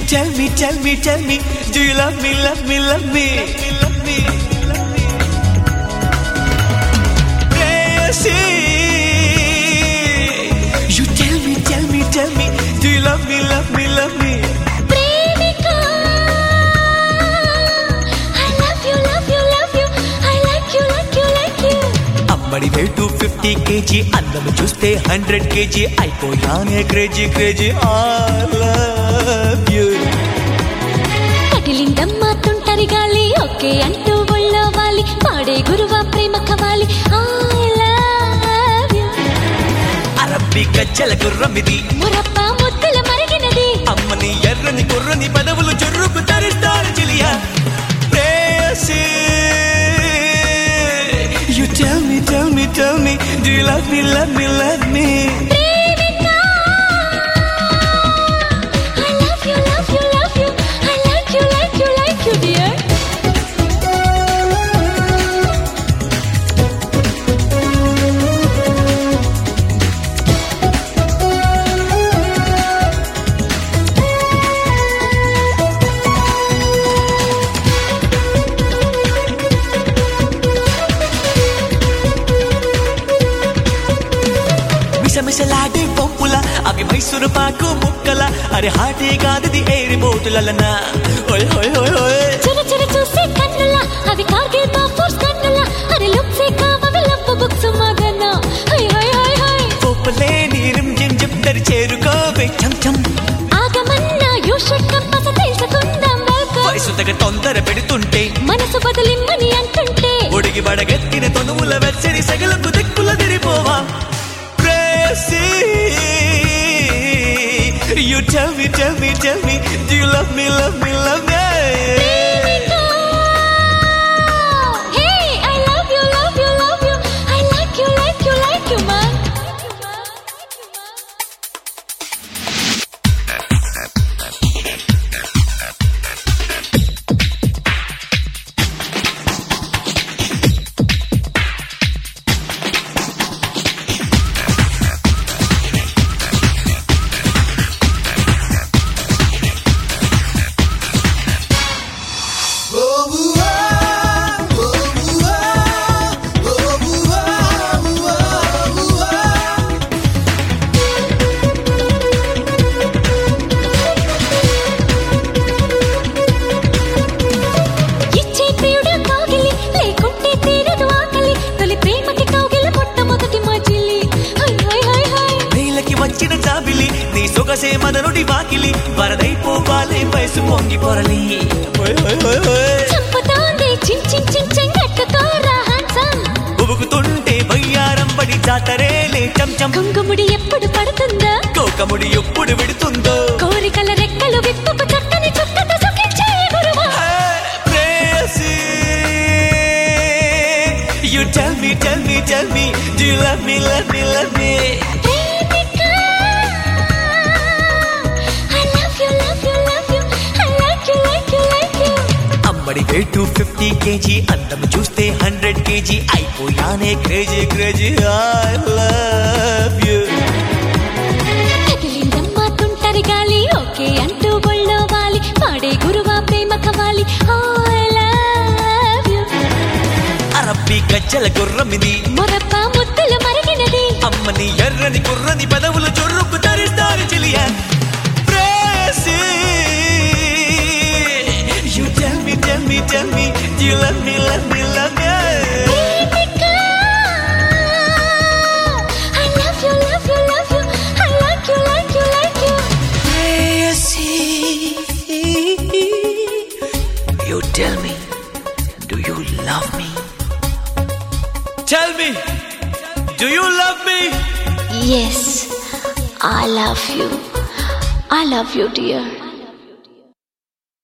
tell me, tell me, tell me, do you love me, love me, love me? Love me, love me. Prayasi. You tell me, tell me, tell me, do you love me, love me, love me? ప్రేమిక I love you, love you, love you. I like you, like you, like you. అమ్మడి weight fifty K G అందము చూస్తే hundred K G అయిపోయానే crazy crazy I love you కటిలిందమ్మ తుంటరి గాలి okay అంటూ ఒళ్ళో వాలి పాడే గురువా ప్రేమ కవాలి ఐ లవ్ యు అరబ్బి గజ్జల గుర్రమిది మురప్ప ముద్దుల మరిగినది అమ్మని ఎర్రని కుర్రని పదవులు చుర్రుకు తరిస్తారు చిలియా ప్రేయసి You tell me, tell me, tell me, do you love me, love me, love me? ప్రేమిక I love you, love you, love you. I like you, like you, like you, dear. మిసమిసలాడే పంపుల అవి మైసూరు పాకు ముక్కల అరే హాటే కాదది ఏరి బోటులన ఓయ్ ఓయ్ ఓయ్ ఓయ్ చిర చిర చూసే కన్నుల అవి కార్గిల్ బాఫోర్స్ కన్నుల అరే లుక్సే కావవి లవ్ బుక్స్ మగన హై హై హై హై కోపలే నీరం జిం చెప్తారు చేరుకోవే చం చం ఆగమన్నా యూ షుడ్ కమ్ పస తెలుసుకుందాం వెల్కమ్ వయసు తగ తొందర పెడుతుంటే మనసు బదులిమ్మని అంటుంటే ఒడిగి బడగెత్తిన తనువుల వెచ్చని సగలకు దిక్కుల తిరిపోవా ప్రేసి You tell me, tell me, tell me, do you love me, love me, love me? ప్రేమిక hey I love you love you love you I like you like you like you man ఇచ్చే ప్రియుడు కాగిలి లేకుంటే తీరదు ఆకలి తొలి ప్రేమకి కౌగిలి మొట్టమొదటి మజిలి హై హై హై హై నీలకి వచ్చిన జాబిలి నీ సొగసే మదనుడి వాకిలి వరదైపోవాలే వయసు పొంగి పొరలి ఓయ్ ఓయ్ ఓయ్ ఓయ్. చంపుతోంది చిన్ చిన్ చిన్ చెంగట్టుకోరా హ్యాండ్సమ్ ఉబుకుతుంటే వయ్యారం పడి జాతరేలే చంచం కుంకుముడి ఎప్పుడు పడుతుందా కోకముడి ఎప్పుడు విడుతుందో కోరికల రెక్కలు విప్పుకు చక్కని చుక్కతో సుఖించే గురువా ప్రేయసి You tell me, tell me, tell me, do you love me, love me, love me? ప్రేమిక I love you love you love you I like you like you like you అమ్మడి వెయిట్ ఫిఫ్టీ కేజీ అందం చూస్తే hundred K G అయిపోయానే crazy crazy I love you కదిలిందమ్మ తుంటరి గాలి okay అంటూ ఒళ్ళో వాలి పాడే గురువా ప్రేమ కవాలి ఐ లవ్ యు అరబ్బి గజ్జల గుర్రమిది మొరప్ప ముద్దులు మరిగినది అమ్మని ఎర్రని కుర్రని పదవులు చొర్రుకు తరిస్తారు చెలియా ప్రేయసి You tell me, tell me, tell me, do you love me, love me, love me? ప్రేమిక I love you love you love you I like you like you like you Prayasi. You tell me, do you love me? Tell me, do you love me? Yes I love you I love you dear